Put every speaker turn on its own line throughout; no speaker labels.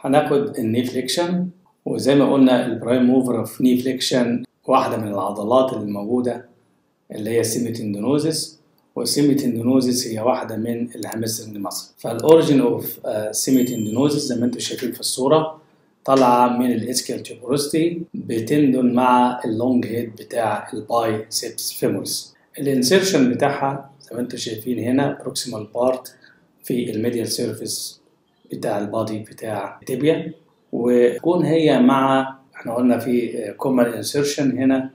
هناخد الني فليكشن وزي ما قلنا البرايم موفر اوف ني فليكشن واحدة من العضلات اللي موجودة اللي هي السيميتندونوزس والسيميتندونوزس هي واحدة من الهامسترنج مصر فالأوريجين اوف سيميتندونوزس زي ما انتم شايفين في الصورة طالعة من الاسكيال تيوبروستي بتندن مع اللونج هيد بتاع الباي سيبس فيمورس الانسيرشن بتاعها زي ما انتم شايفين هنا بروكسيمال بارت في الميديال سيرفيس بتاع البادي بتاع التibia وتكون هي مع احنا قلنا في كومن انسيرشن هنا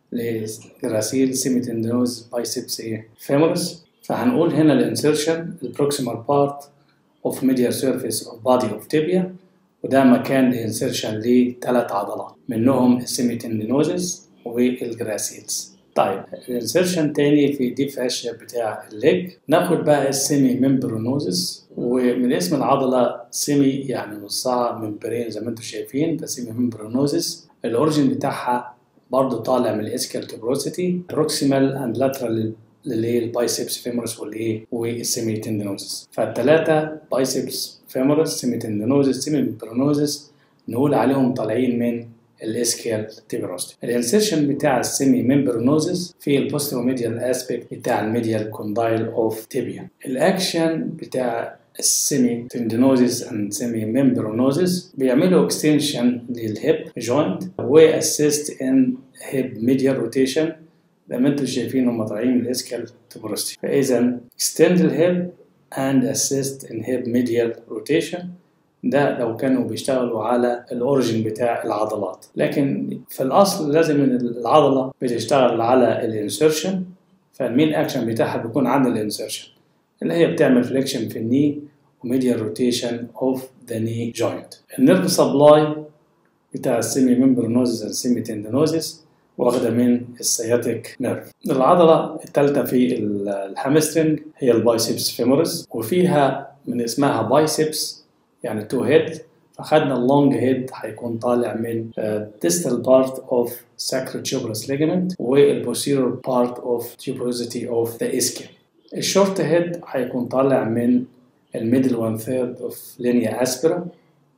لجراسيل سيميتندينوز بايسبس ايه فيمورس فهنقول هنا الانسيرشن البروكسيمال بارت اوف ميديال سيرفيس اوف بادي اوف تيبيا وده مكان الانسيرشن لثلاث عضلات منهم السيميتندينوزز والجراسيلز طيب الانسيرشن تاني في ديب فاشيا بتاع الليج ناخد بقى السيمي ممبرونوزس ومن اسم العضلة سيمي يعني نصها ممبرين زي ما انتم شايفين فسيمي ممبرونوزس الاوريجين بتاعها برضه طالع من الاسكال تبروسيتي بروكسيمال اند لاترال اللي هي البايسبس فيمورس والايه والسيمي تندينوزس فالثلاثه بايسبس فيمورس سيمي تندينوزس سيمي ممبرونوزس نقول عليهم طالعين من الاسكيال تيبروستي الانسيرشن بتاع السيمي ممبرونوزس في البوستروميديال اسبيكت بتاع الميديال كوندايل اوف تيبيا الاكشن بتاع السيمي تندينوزيس اند سيمي ممبرونوزيس بيعملوا اكستنشن للهيب جوينت واسيست ان هيب ميديال روتيشن زي ما انتم شايفين هم طالعين من الاسكال تبروستي فاذا extend الهيب and assist in hip medial rotation ده لو كانوا بيشتغلوا على الاوريجين بتاع العضلات لكن في الاصل لازم ان العضله بتشتغل على الانسرشن فالمين اكشن بتاعها بيكون عند الانسرشن اللي هي بتعمل فليكشن في الني وميديال روتيشن اوف ذا ني جوينت النيرف سبلاي بتاع السيمي ممبرنوزس السيمي تندنوزس واخده من السياتيك نيرف العضله الثالثه في الهامسترنج هي البايسبس فيمورس وفيها من اسمها بايسبس يعني تو هيد فخدنا اللونج هيد هيكون طالع من distal part of sacrotuberous ligament والposterior part of tuberosity of the ischium الشورت هيد هيكون طالع من الميدل وان ثيرد اوف لينيا اسبرا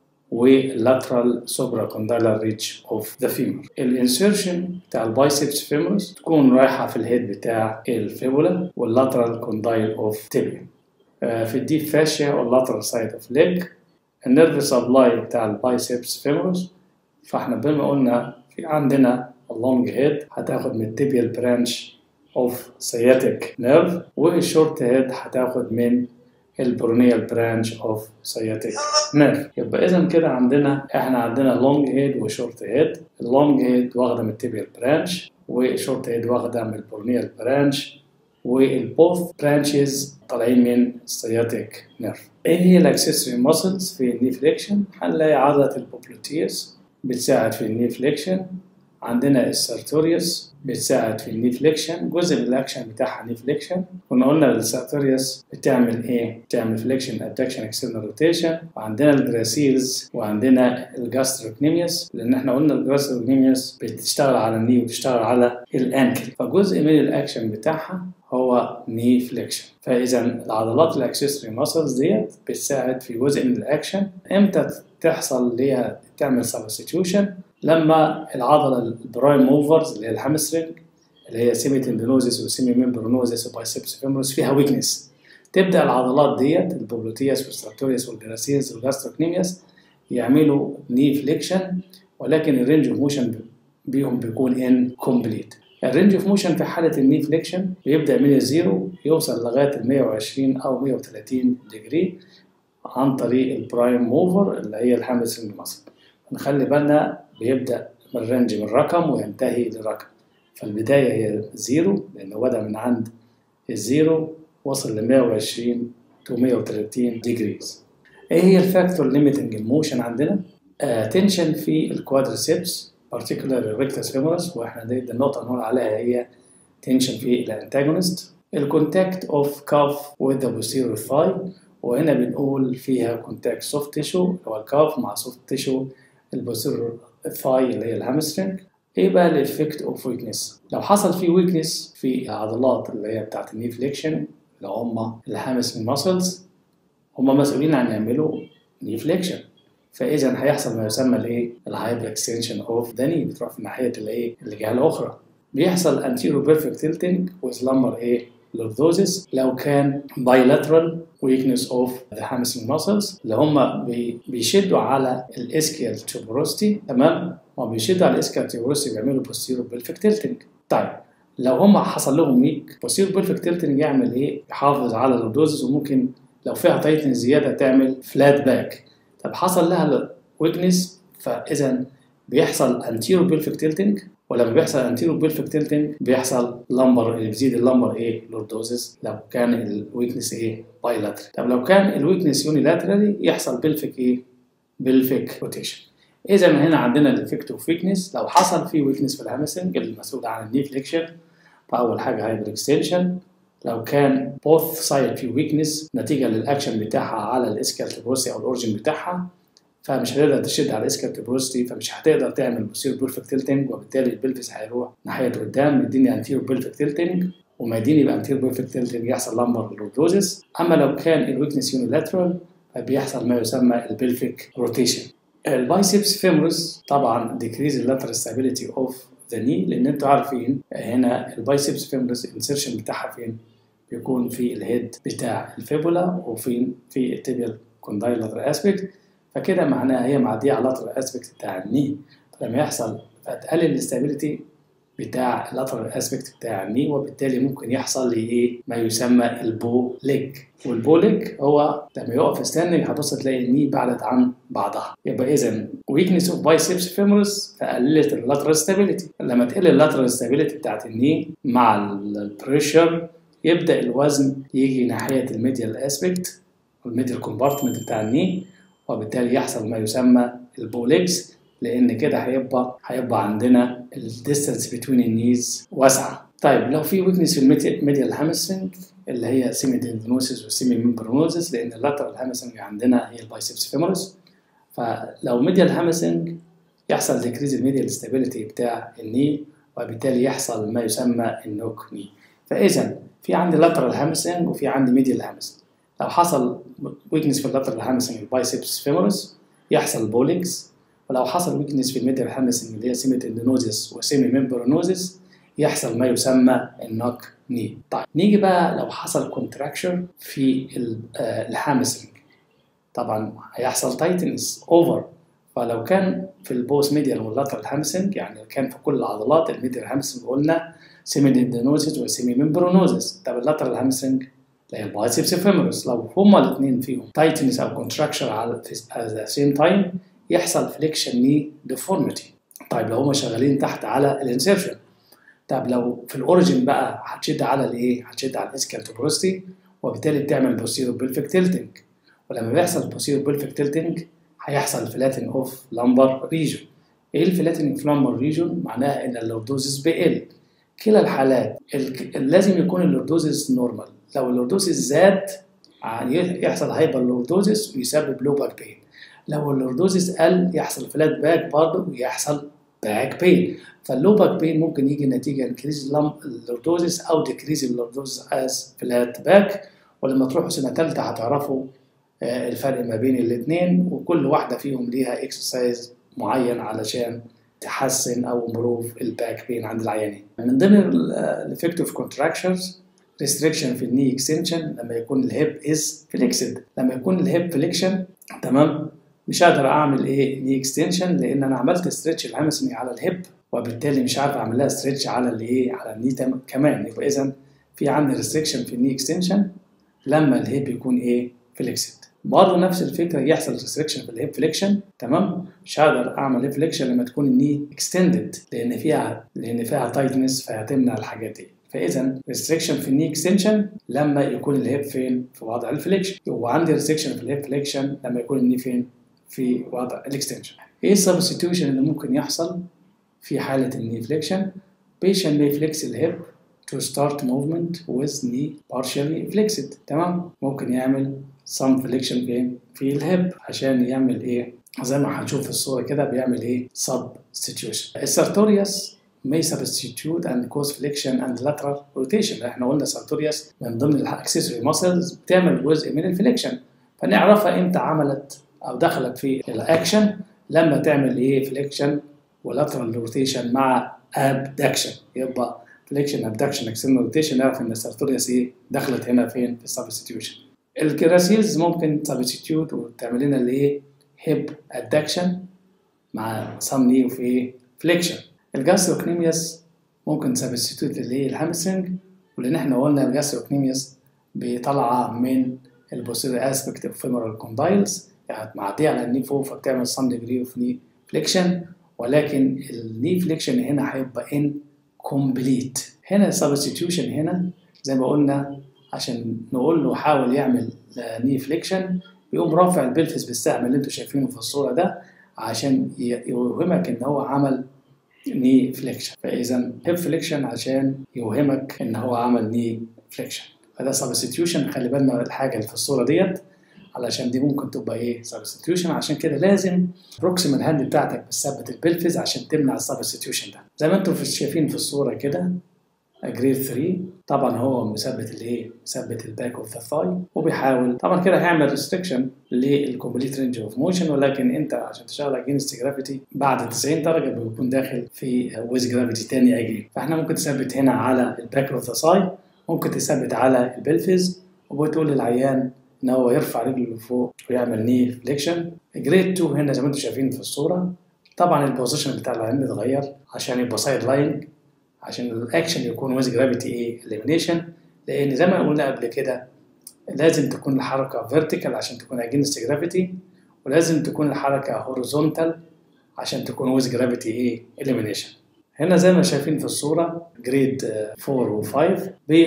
واللاترال سوبرا كوندايلر ريتش اوف ذا فيمور الانسيرشن بتاع البايسبس فيمورس تكون رايحه في الهيد بتاع الفيبولا واللاترال كوندايل اوف تيبيا في الديب فاشيا واللاترال سايد اوف ليج النيرف سبلاي بتاع البايسبس فيمورس فاحنا بما قلنا في عندنا اللونج هيد هتاخد من التيبيال برانش اوف سياتيك نيرف والشورت هيد هتاخد من البرونيال برانش اوف سياتيك نيرف يبقى اذا كده عندنا احنا عندنا لونج هيد وشورت هيد اللونج هيد واخده من التيبيال برانش والشورت هيد واخده من البرونيال برانش والبوث برانشز طالعين من السياتيك نيرف ايه هي الاكسسوري ماسلز في الني فليكشن هنلاقي عضله البوبلوتيوس بتساعد في الني فليكشن عندنا السارتوريوس بتساعد في الني فليكشن جزء من الاكشن بتاعها ني فليكشن كنا قلنا السارتوريوس بتعمل ايه بتعمل فليكشن ابدكشن اكسترنال روتيشن وعندنا الجراسيلز وعندنا الجاستروكنيميوس لان احنا قلنا الجاستروكنيميوس بتشتغل على الني وبتشتغل على الانكل فجزء من الاكشن بتاعها هو ني فليكشن فاذا العضلات الاكسسوري ماسلز ديت بتساعد في جزء من الاكشن امتى تحصل ليها تعمل سبستيوشن لما العضله البرايم موفرز اللي هي الهامسترنج اللي هي سيمي تندينوزيس وسيمي ممبرونوزيس وبايسبس فيمورس فيها ويكنس تبدا العضلات ديت البوبلوتياس والستراكتوريوس والجراسيلز والجاستروكنيميوس يعملوا ني فليكشن ولكن الرينج اوف موشن بيهم بيكون ان كومبليت الرينج اوف موشن في حاله الني فليكشن بيبدا من الزيرو يوصل لغايه ال 120 او 130 ديجري عن طريق البرايم موفر اللي هي الهامسترنج ماسل نخلي بالنا بيبدا من رينج من رقم وينتهي لرقم فالبدايه هي زيرو لانه بدا من عند الزيرو وصل ل 120 تو 130 ديجريز ايه هي الفاكتور ليميتنج الموشن عندنا؟ تنشن في الكوادريسبس particular الريكتس فيمورس واحنا دي النقطه اللي نقول عليها هي تنشن في الانتاجونست الكونتاكت اوف كاف with the posterior thigh وهنا بنقول فيها كونتاكت سوفت تيشو اللي هو الكاف مع سوفت تيشو البوستيرور الثاي اللي هي الهامسترنج ايه بقى الافكت اوف ويكنس لو حصل في ويكنس في العضلات اللي هي بتاعت الني فليكشن اللي هم الهامسترنج ماسلز هم مسؤولين عن يعملوا ني فليكشن فاذا هيحصل ما يسمى الايه الهايبر اكستنشن اوف ذا ني بتروح في ناحيه الايه الجهه الاخرى بيحصل anterior perfect tilting with lumbar ايه lordosis لو كان bilateral weakness of the hamstring muscles اللي هم بي بيشدوا على الاسكيال tuberosity تمام وما بيشدوا على الاسكيال tuberosity بيعملوا posterior pelvic tilting طيب لو هم حصل لهم ويك posterior pelvic tilting يعمل ايه يحافظ على اللوردوزس وممكن لو فيها تايتن زياده تعمل فلات باك طب حصل لها ويكنس فاذا بيحصل anterior pelvic tilting ولما بيحصل anterior pelvic tilting بيحصل لمبر اللي بيزيد اللمبر ايه لوردوزس لو كان الويكنس ايه بايلاترال طب لو كان الويكنس يونيلاترالي يحصل بلفيك ايه بلفيك روتيشن اذا هنا عندنا الافكت اوف ويكنس لو حصل في ويكنس في الهامسنج المسؤول عن الني فليكشن فاول حاجه هايبر اكستنشن لو كان بوث سايد في ويكنس نتيجه للاكشن بتاعها على الاسكال تبروسي او الاورجن بتاعها فمش هتقدر تشد على الاسكال تبروستي فمش هتقدر تعمل بوستير بيرفكت تيلتنج وبالتالي البلفس هيروح ناحيه قدام يديني انتيرو بيرفكت تيلتنج وما يديني يبقى انتيرو بيرفكت تيلتنج يحصل لمبر لوردوزس اما لو كان الويكنس يونيلاترال فبيحصل ما يسمى البلفيك روتيشن البايسبس فيمورس طبعا ديكريز اللاترال ستابيليتي اوف ذا ني لان انتوا عارفين هنا البايسبس فيمورس الانسرشن بتاعها فين بيكون في الهيد بتاع الفيبولا وفين في التيبيال كوندايلر اسبيكت فكده معناها هي معديه على اللاترال اسبيكت بتاع الني فلما يحصل فتقلل الاستابيليتي بتاع اللاترال اسبيكت بتاع الني وبالتالي ممكن يحصل لي ايه ما يسمى البو ليج والبو ليج هو لما يقف ستاندنج هتبص تلاقي الني بعدت عن بعضها يبقى اذا ويكنس اوف بايسبس فيمورس فقللت اللاترال ستابيليتي لما تقل اللاترال ستابيليتي بتاعت الني مع البريشر يبدا الوزن يجي ناحيه الميديال اسبيكت والميديال كومبارتمنت بتاع الني وبالتالي يحصل ما يسمى البوليكس لان كده هيبقى هيبقى عندنا الديستانس بين النيز واسعه طيب لو في ويكنس في الميديال هامسترنج اللي هي سيمي دندنوسيس وسيمي ممبرونوزس لان اللاترال هامسترنج عندنا هي البايسبس فيمورس فلو ميديال هامسترنج يحصل ديكريز الميديال ستابيليتي بتاع الني وبالتالي يحصل ما يسمى النوك ني فاذا في عندي لاترال هامسترنج وفي عندي ميديال هامسترنج لو حصل ويكنس في اللاترال هامسترنج البايسبس فيمورس يحصل بولينكس ولو حصل ويكنس في الميديال هامسترنج اللي هي سيمي تندينوزس وسيمي ممبرونوزس يحصل ما يسمى النوك ني طيب نيجي بقى لو حصل كونتراكشر في الهامسترنج طبعا هيحصل تايتنس اوفر فلو كان في البوس ميديال واللاترال هامسترنج يعني كان في كل العضلات الميديال هامسترنج قلنا سيمي تندينوزس وسيمي ممبرونوزس طب اللاترال هامسترنج اللي هي البايسبس فيمورس لو هما الاثنين فيهم تايتنس او كونتراكشر على ذا سيم تايم يحصل فليكشن ني ديفورميتي طيب لو هما شغالين تحت على الانسيرشن طب لو في الاوريجن بقى هتشد على الايه؟ هتشد على الاسكال توبروستي وبالتالي بتعمل بوستيرو بلفيك تيلتنج ولما بيحصل بوستيرو بلفيك تيلتنج هيحصل فلاتن اوف لامبر ريجون ايه الفلاتن اوف لامبر ريجون؟ معناها ان اللوردوزس بيقل كلا الحالات لازم يكون اللوردوزس نورمال لو اللوردوزس زاد يحصل هايبر لوردوزس ويسبب لو باك بين لو اللوردوزس قل يحصل فلات باك برضه ويحصل باك بين فاللو باك بين ممكن يجي نتيجه انكريز اللوردوزس او ديكريز اللوردوزس از فلات باك ولما تروحوا سنه ثالثه هتعرفوا الفرق ما بين الاثنين وكل واحده فيهم ليها اكسرسايز معين علشان تحسن او امبروف الباك بين عند العيانين من ضمن الافكتيف كونتراكشنز ريستريكشن في الني اكستنشن لما يكون الهيب از فليكسد لما يكون الهيب فليكشن تمام مش هقدر اعمل ايه ني اكستنشن لان انا عملت ستريتش الهامسني على الهيب وبالتالي مش عارف اعمل لها ستريتش على الايه على الني كمان يبقى اذا في عندي ريستريكشن في الني اكستنشن لما الهيب يكون ايه فليكسد برضه نفس الفكره يحصل ريستريكشن في الهيب فليكشن تمام مش هقدر اعمل هيب فليكشن لما تكون الني اكستندد لان فيها لان فيها تايتنس فهتمنع الحاجات دي فاذا ريستريكشن في الني اكستنشن لما يكون الهيب فين في وضع الفليكشن وعندي ريستريكشن في الهيب فليكشن لما يكون الني فين في وضع الاكستنشن ايه السبستيوشن اللي ممكن يحصل في حاله الني فليكشن patient may flex the hip to start movement with knee partially flexed تمام ممكن يعمل some flexion فين في الهيب عشان يعمل ايه زي ما هنشوف في الصوره كده بيعمل ايه substitution السارتوريوس may substitute and cause flexion and lateral rotation احنا قلنا سارتوريوس من ضمن الاكسسوري muscles بتعمل جزء من الفليكشن فنعرفها امتى عملت او دخلت في الاكشن لما تعمل ايه فليكشن ولاترال روتيشن مع ابدكشن يبقى فليكشن ابدكشن اكسترنال روتيشن نعرف ان السارتوريوس ايه دخلت هنا فين في السبستيوشن الكراسيلز ممكن سبستيوت وتعمل لنا الايه هيب ادكشن مع سم ني وفي ايه فليكشن الجاستروكنيميوس ممكن سبستيوت اللي هي الهامسترنج ولان احنا قلنا الجاستروكنيميوس بيطلع من البوستيريور اسبكت اوف فيمورال كوندايلز يعني معديه على الني فوق فبتعمل سم ديجري اوف ني فليكشن ولكن الني فليكشن هنا هيبقى ان كومبليت هنا السبستيوشن هنا زي ما قلنا عشان نقول له حاول يعمل ني فليكشن بيقوم رافع البلفس بالسهم اللي انتوا شايفينه في الصوره ده عشان يوهمك ان هو عمل ني فليكشن فاذا هيب فليكشن عشان يوهمك ان هو عمل ني فليكشن فده سبستيوشن خلي بالنا الحاجه اللي في الصوره ديت علشان دي ممكن تبقى ايه سبستيوشن عشان كده لازم بروكسيمال هاند بتاعتك بتثبت البلفز عشان تمنع السبستيوشن ده زي ما انتم شايفين في الصوره كده جريد 3 طبعا هو مثبت الايه مثبت الباك اوف ذا ثاي وبيحاول طبعا كده هيعمل ريستريكشن للكومبليت رينج اوف موشن ولكن انت عشان تشتغل اجينست جرافيتي بعد 90 درجه بيكون داخل في ويز جرافيتي تاني اجين فاحنا ممكن تثبت هنا على الباك اوف ذا ثاي ممكن تثبت على البلفز وبتقول للعيان ان هو يرفع رجله لفوق ويعمل ني فليكشن جريد 2 هنا زي ما انتم شايفين في الصوره طبعا البوزيشن بتاع العيان بيتغير عشان يبقى سايد لاين عشان الاكشن يكون ويز جرافيتي ايه اليمينيشن لان زي ما قلنا قبل كده لازم تكون الحركه فيرتيكال عشان تكون اجينست جرافيتي ولازم تكون الحركه هوريزونتال عشان تكون ويز جرافيتي ايه اليمينيشن هنا زي ما شايفين في الصورة جريد 4 و5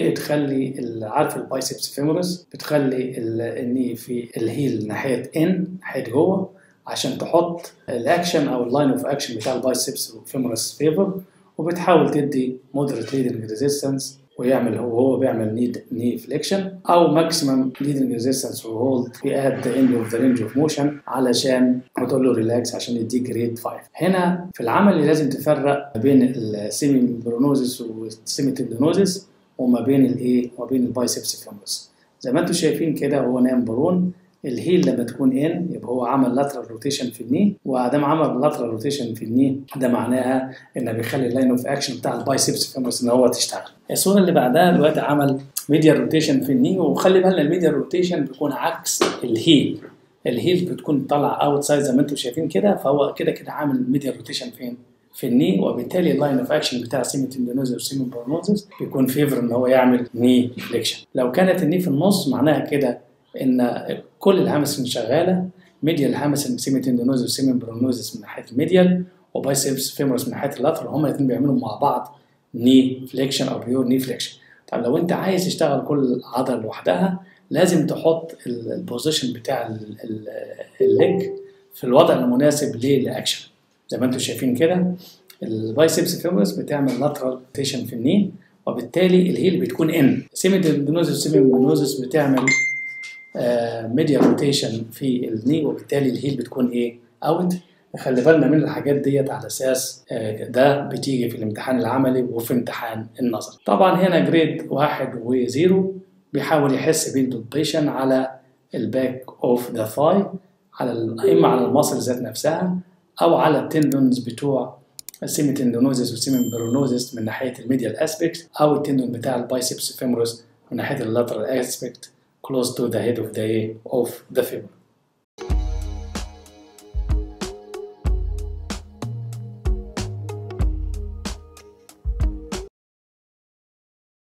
بتخلي عارف البايسبس فيمورس بتخلي الني في الهيل ناحية ان ناحية جوه عشان تحط الاكشن او اللاين اوف اكشن بتاع البايسبس فيمورس فيفر وبتحاول تدي مودريت ليدنج ريزيستنس ويعمل هو هو بيعمل نيد ني فليكشن او ماكسيمم ليدنج ريزيستنس وهولد في ات ذا اند اوف ذا رينج اوف موشن علشان وتقول له ريلاكس عشان يديك جريد 5 هنا في العمل اللي لازم تفرق ما بين السيمي برونوزيس والسيمي تندونوزيس وما بين الايه وما بين البايسبس فيمورس زي ما انتم شايفين كده هو نام برون الهيل لما تكون ان يبقى هو عمل لاترال روتيشن في الني وادام عمل لاترال روتيشن في الني ده معناها انه بيخلي اللاين اوف اكشن بتاع البايسبس فيمورس ان هو تشتغل الصوره اللي بعدها دلوقتي عمل ميديا روتيشن في الني وخلي بالنا الميديا روتيشن بيكون عكس الهيل الهيل بتكون طالعه اوت سايد زي ما انتم شايفين كده فهو كده كده عامل ميديا روتيشن فين في الني وبالتالي اللاين اوف اكشن بتاع سيمي تندونوزيس وسيمي برونوزيس بيكون فيفر ان هو يعمل ني فليكشن لو كانت الني في النص معناها كده ان كل الهامسترنج شغاله ميديال هامسترنج سيمي تندونوزيس وسيمي برونوزيس من ناحيه الميديال وبايسبس فيمورس من ناحيه اللاترال هما الاثنين بيعملوا مع بعض ني فليكشن او بيور ني فليكشن طب لو انت عايز تشتغل كل عضله لوحدها لازم تحط البوزيشن بتاع الليج في الوضع المناسب للاكشن زي ما انتم شايفين كده البايسبس فيمورس بتعمل لاترال روتيشن في الني وبالتالي الهيل بتكون ان سيمي تندونوزيس وسيمي برونوزيس بتعمل ميديا روتيشن في الني وبالتالي الهيل بتكون ايه اوت نخلي بالنا من الحاجات ديت على اساس ده بتيجي في الامتحان العملي وفي امتحان النظري طبعا هنا جريد واحد وزيرو بيحاول يحس بالبيشن على الباك اوف ذا ثاي على اما على المصل ذات نفسها او على التندونز بتوع السيمي تندونوزيس والسيمي برونوزيس من ناحيه الميديال اسبكت او التندون بتاع البايسبس فيمورس من ناحيه اللاترال اسبكت close to the head of the of the femur